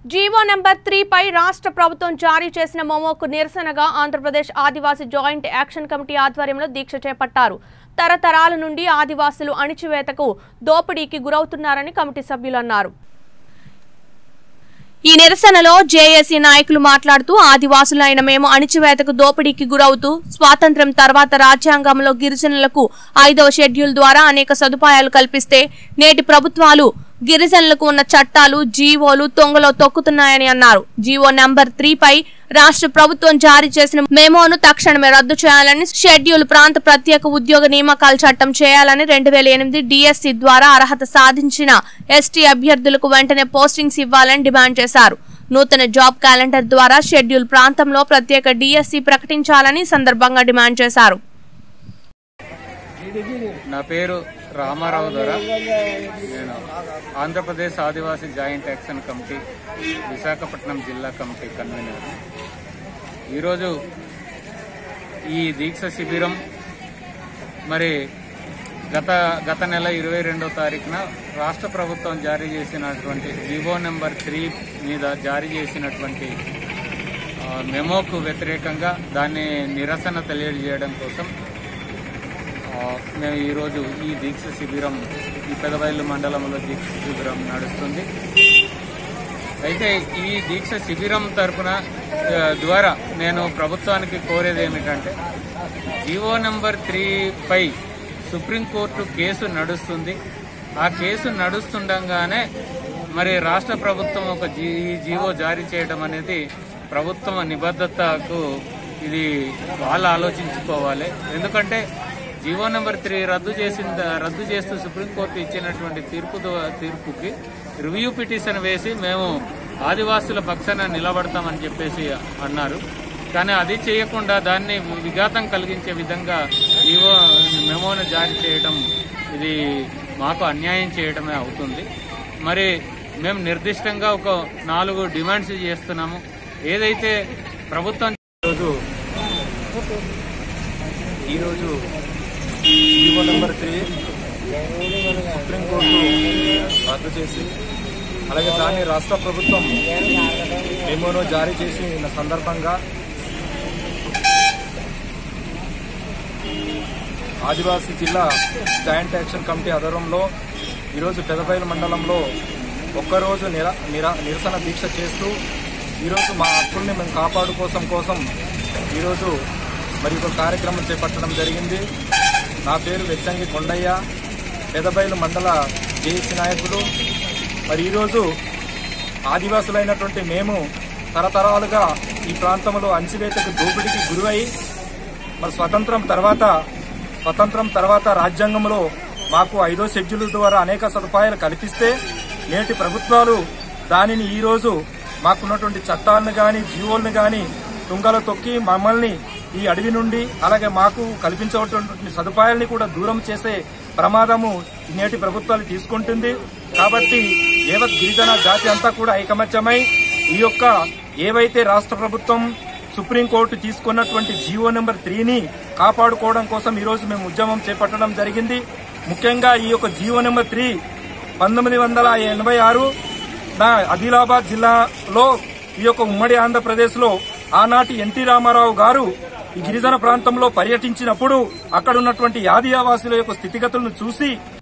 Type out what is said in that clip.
GO number three పై రాష్ట్ర ప్రభుత్వం జారీ చేసిన మోమోకు నిరసనగా Andhra Pradesh Adivasi joint action committee ఆధ్వర్యంలో దీక్ష చేపట్టారు తరతరాల నుండి ఆదివాసులు అణిచివేతకు దోపిడీకి గురవుతున్నారని కమిటీ సభ్యులు అన్నారు ఈ నిరసనలో జేఏసీ నాయకులు మాట్లాడుతూ ఆదివాసులైన మేము అణిచివేతకు దోపిడీకి గురవుతూ స్వాతంత్ర్యం తర్వాత రాజ్యాంగంలో గిరిజనులకు ఐదవ షెడ్యూల్ ద్వారా అనేక సదుపాయాలు కల్పిస్తే నేటి ప్రభుత్వాలు గిరిజనులకు ఉన్న చట్టాలు జీవోలు తొంగలో తొక్కుతున్నాయని అన్నారు జీవో నంబర్ త్రీ పై రాష్ట్ర ప్రభుత్వం జారీ చేసిన మెమోను తక్షణమే రద్దు చేయాలని షెడ్యూల్ ప్రాంత ప్రత్యేక ఉద్యోగ నియామకాల చట్టం చేయాలని రెండు వేల ఎనిమిది డిఎస్సి ద్వారా అర్హత సాధించిన ఎస్టీ అభ్యర్థులకు వెంటనే పోస్టింగ్స్ ఇవ్వాలని డిమాండ్ చేశారు నూతన జాబ్ క్యాలెండర్ ద్వారా షెడ్యూల్ ప్రాంతంలో ప్రత్యేక డిఎస్సి ప్రకటించాలని ఈ సందర్భంగా డిమాండ్ చేశారు నా పేరు రామారావు దొర నేను Andhra Pradesh Adivasi joint action committee Visakhapatnam జిల్లా కమిటీ కన్వీనర్ ఈరోజు ఈ దీక్ష శిబిరం మరి గత గత నెల ఇరవై రెండో తారీఖున రాష్ట్ర ప్రభుత్వం జారీ చేసినటువంటి జీవో నెంబర్ త్రీ మీద జారీ చేసినటువంటి ఆ, మెమోకు వ్యతిరేకంగా దాన్ని నిరసన తెలియజేయడం కోసం ఆ, మేము ఈరోజు ఈ దీక్ష శిబిరం ఈ పెదవైలు మండలంలో దీక్ష శిబిరం నడుస్తుంది అయితే ఈ దీక్ష శిబిరం తరపున ఆ, ద్వారా నేను ప్రభుత్వానికి కోరేది ఏమిటంటే జీవో నెంబర్ త్రీ పై సుప్రీంకోర్టు కేసు నడుస్తుంది ఆ కేసు నడుస్తుండగానే మరి రాష్ట్ర ప్రభుత్వం ఒక జీ ఈ జీవో జారీ చేయడం అనేది ప్రభుత్వం నిబద్ధతకు ఇది వాళ్ళు ఆలోచించుకోవాలి ఎందుకంటే జీవో నెంబర్ త్రీ రద్దు చేసిన రద్దు చేస్తూ సుప్రీంకోర్టు ఇచ్చినటువంటి తీర్పు ద్వా- తీర్పుకి రివ్యూ పిటిషన్ వేసి మేము ఆదివాసుల పక్షాన నిలబడతామని చెప్పేసి అన్నారు కానీ అది చేయకుండా దాన్ని విఘాతం కలిగించే విధంగా జీవో మెమోను జారీ చేయడం ఇది మాకు అన్యాయం చేయడమే అవుతుంది మరి మేము నిర్దిష్టంగా ఒక నాలుగు డిమాండ్స్ చేస్తున్నాము ఏదైతే ప్రభుత్వం ఈరోజు ఈరోజు జీవో నెంబర్ త్రీ సుప్రీంకోర్టు రద్దు చేసి అలాగే దాన్ని రాష్ట్ర ప్రభుత్వం మెమోను జారీ చేసిన సందర్భంగా ఆదివాసీ జిల్లా జాయింట్ యాక్షన్ కమిటీ ఆధ్వర్యంలో ఈరోజు పెదబైలు మండలంలో ఒక్కరోజు నిర నిర నిరసన దీక్ష చేస్తూ ఈరోజు మా హక్కుల్ని మేము కాపాడుకోసం కోసం ఈరోజు మరి ఒక కార్యక్రమం చేపట్టడం జరిగింది నా పేరు వెచ్చంగి కొండయ్య పెదబైలు మండల జేఏసీ నాయకుడు మరి ఈరోజు ఆదివాసులైనటువంటి మేము తరతరాలుగా ఈ ప్రాంతంలో అణచివేతకు దోపిడీకి గురై మరి స్వతంత్రం తర్వాత స్వతంత్రం తర్వాత రాజ్యాంగంలో మాకు ఐదో షెడ్యూల్ ద్వారా అనేక సదుపాయాలు కల్పిస్తే నేటి ప్రభుత్వాలు దానిని ఈ రోజు మాకున్నటువంటి చట్టాలను గాని జీవోలను గాని తుంగలో తొక్కి మమ్మల్ని ఈ అడవి నుండి అలాగే మాకు కల్పించేటువంటి సదుపాయాలని కూడా దూరం చేసే ప్రమాదము ఈ నేటి ప్రభుత్వాలు తీసుకుంటుంది కాబట్టి యావత్ గిరిజన జాతి అంతా కూడా ఐకమత్యమై ఈ యొక్క ఏవైతే రాష్ట్ర ప్రభుత్వం సుప్రీంకోర్టు తీసుకున్నటువంటి జీవో నెంబర్ త్రీని కాపాడుకోవడం కోసం ఈ రోజు మేము ఉద్యమం చేపట్టడం జరిగింది ముఖ్యంగా ఈ యొక్క జీవో నెంబర్ త్రీ పంతొమ్మిది వందల ఎనభై ఆరు నా ఆదిలాబాద్ జిల్లాలో ఈ యొక్క ఉమ్మడి ఆంధ్రప్రదేశ్ లో ఆనాటి ఎన్టీ రామారావు గారు ఈ గిరిజన ప్రాంతంలో పర్యటించినప్పుడు అక్కడ ఉన్నటువంటి ఆదివాసుల యొక్క స్థితిగతులను చూసి